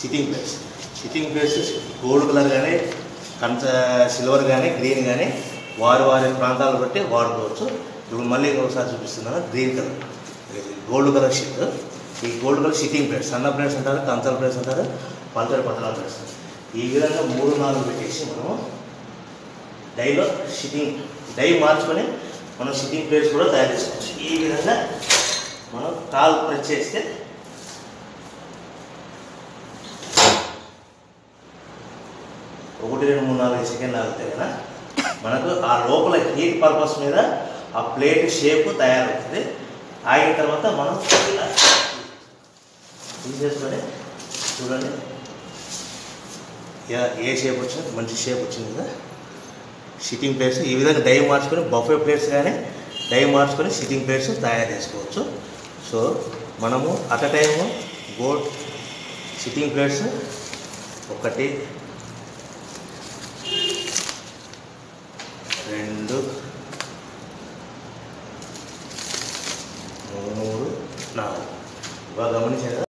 sitting plates sitting plates gold colour కానీ కంచ silver కానీ గ్రీన్ కానీ వారి వారి ప్రాంతాలను బట్టి వాడుకోవచ్చు ఇప్పుడు మళ్ళీ ఒకసారి చూపిస్తున్నాను గ్రీన్ కలర్ ఇది గోల్డ్ కలర్ షీట్ ఈ గోల్డ్ కలర్ సిట్టింగ్ ప్లేట్స్ సన్న ప్లేట్స్ అంటారు కంచల ప్లేట్స్ అంటారు పంచల పతల ప్లేట్స్ ఈ విధంగా మూడు నాలుగు పెట్టేసి మనము డైలో సిట్టింగ్ డై మార్చుకొని మనం సిట్టింగ్ ప్లేట్స్ కూడా తయారు చేసుకోవచ్చు ఈ విధంగా మనం కాల్ ప్రెస్ చేస్తే ఒకటి రెండు మూడు నాలుగు సెకండ్లు ఆగితే కదా మనకు ఆ లోపల హీట్ పర్పస్ మీద ఆ ప్లేట్ షేప్ తయారవుతుంది ఆగిన తర్వాత మనం ఇలా తీసేసుకొని చూడండి ఏ- ఏ షేప్ వచ్చింది మంచి షేప్ వచ్చింది కదా సిట్టింగ్ ప్లేట్స్ ఈ విధంగా డై మార్చుకొని బఫే ప్లేట్స్ కానీ డై మార్చుకొని సిట్టింగ్ ప్లేట్స్ తయారు చేసుకోవచ్చు సో మనము at a time gold sitting plates ఒకటి రెండు మూడు నాలుగు బాగా గమనించారా